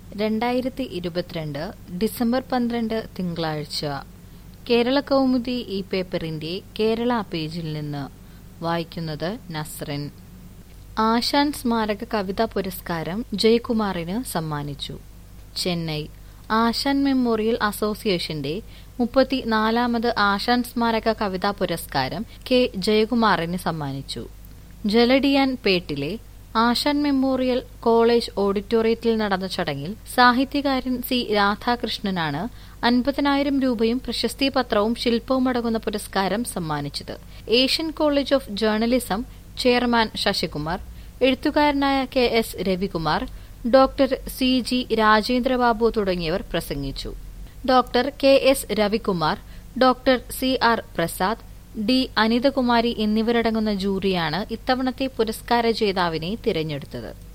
രണ്ടായിരത്തി ഇരുപത്തിരണ്ട് ഡിസംബർ പന്ത്രണ്ട് തിങ്കളാഴ്ച കേരള കൗമുദി ഈ പേപ്പറിന്റെ കേരള പേജിൽ നിന്ന് വായിക്കുന്നത് നസ്റിൻ ആശാൻ സ്മാരക കവിതാ പുരസ്കാരം ജയകുമാറിന് സമ്മാനിച്ചു ചെന്നൈ ആശാൻ മെമ്മോറിയൽ അസോസിയേഷന്റെ മുപ്പത്തിനാലാമത് ആശാൻ സ്മാരക കവിതാ പുരസ്കാരം കെ ജയകുമാറിന് സമ്മാനിച്ചു ജലഡിയാൻ പേട്ടിലെ ആശാൻ മെമ്മോറിയൽ കോളേജ് ഓഡിറ്റോറിയത്തിൽ നടന്ന ചടങ്ങിൽ സാഹിത്യകാരൻ സി രാധാകൃഷ്ണനാണ് അൻപതിനായിരം രൂപയും പ്രശസ്തി പത്രവും ശില്പവും അടങ്ങുന്ന പുരസ്കാരം സമ്മാനിച്ചത് Asian college of journalism chairman Sasikumar എഴുത്തുകാരനായ K S Ravikumar doctor C G Rajendrababu തുടങ്ങിയവർ പ്രസംഗിച്ചു doctor K S Ravikumar doctor C R Prasad D Anithakumari എന്നിവരടങ്ങുന്ന ജൂറിയാണ് ഇത്തവണത്തെ പുരസ്കാര ജേതാവിനെ തിരഞ്ഞെടുത്തത്